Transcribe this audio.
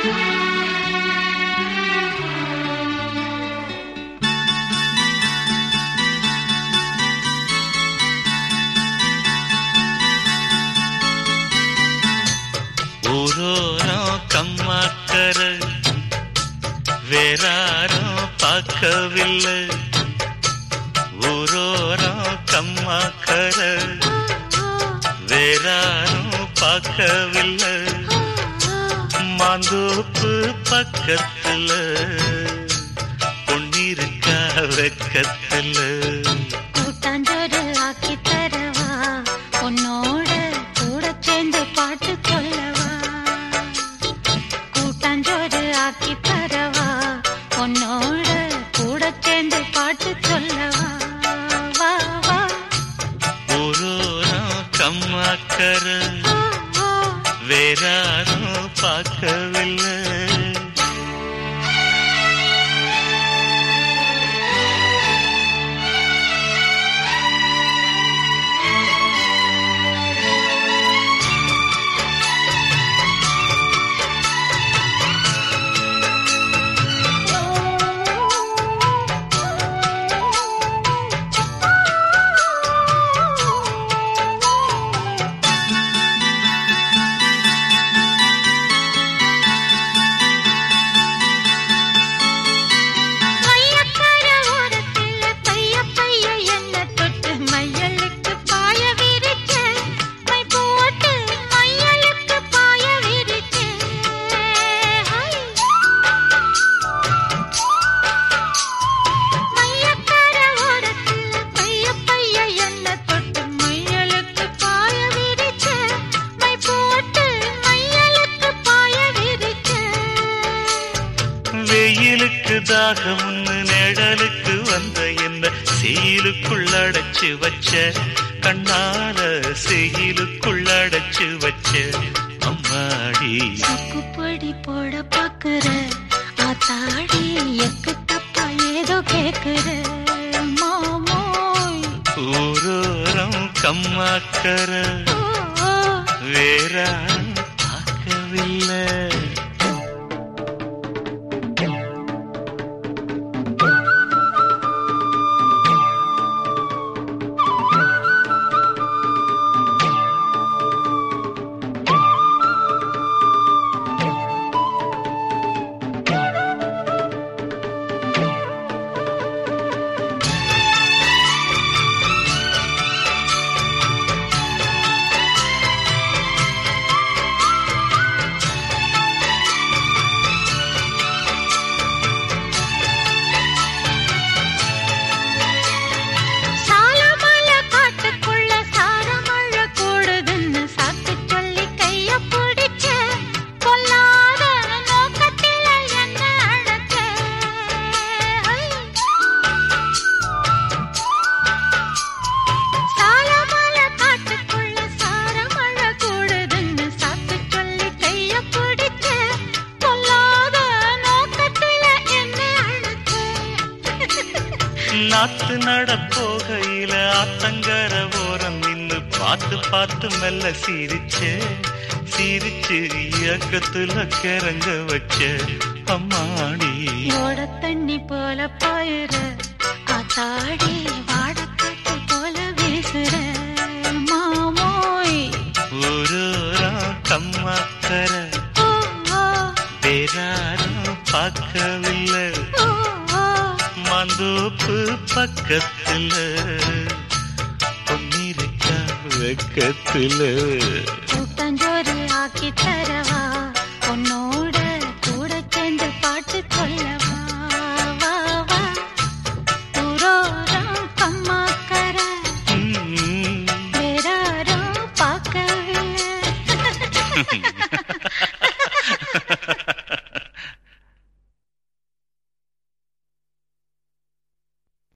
ஊரோரம் கம்மாக்கர வேறாரும் பார்க்கவில்லை ஊரோரம் கம்மாக்கர வேறாரும் பார்க்கவில்லை மாந்தோப்பு பக்கத்துல பொன்னிருக்கா வெக்கத்துல கூட்டாஞ்சோறு ஆக்கி தரவா உன்னோட கூட சேர்ந்து பாட்டு சொல்லவா கூட்டாஞ்சோறு ஆக்கி தரவா உன்னோட கூட சேர்ந்து பாட்டு சொல்லவா வா வா ஊரோரம் கம்மாக்கர ஓ, ஓ. வேறாரும் பார்க்கவில்லை மையக்கர ஓரத்துல பைய பைய என்ன தொட்டு மையலுக்கு பாய விரிச்ச மை போட்டு மையலுக்கு பாய விரிச்ச மையக்கர ஓரத்துல பைய பைய என்ன தொட்டு மையலுக்கு பாய விரிச்ச மை போட்டு மையலுக்கு பாய விரிச்ச வெயிலுக்கு தாகம்னு நிழலுக்கு வந்த என்ன செயலுக்குள் அடைச்சு வச்ச கண்ணால செயலுக்குள் அடைச்சு வச்ச அம்மாடி சக்குப்பொடி போட பாக்குற ஆத்தாடி எக்கு தப்பா ஏதோ கேக்குற மாமோய் ஊரோரம் கம்மாக்கர ஓ, ஓ. வேறாரும் பார்க்கவில்லை சாலமல காட்டுக்குள்ள சாரமழ கூடுதுன்னு சாக்கு சொல்லி கைய பிடிச்ச கொல்லாத நோக்கத்தில என்ன அழைச்ச சாலமல காட்டுக்குள்ள சாரமழ கூடுதுன்னு சாக்கு சொல்லி கைய பிடிச்ச கொல்லாத நோக்கத்தில என்ன அழைச்ச நாத்து நட போகையில ஆத்தங்கர ஓரம் நின்னு பார்த்து பார்த்து மெல்ல சிரிச்ச சிரிச்சு இயக்கத்துல கிறங்க வச்ச அம்மாடி ஓட தண்ணி போல பாயுற காத்தாடி வாடக்காத்து போல வீசுற மாமோய் ஊரோரா கம்மாக்கர ஓ, ஓ, வேறாரும் பார்க்கவில்லை ஓ, ஓ. மந்தோப்பு பக்கத்துல பொன்னிருக்கா வெக்கத்துல கூட்டாஞ்சோறு ஆக்கி தரவா உன்னோட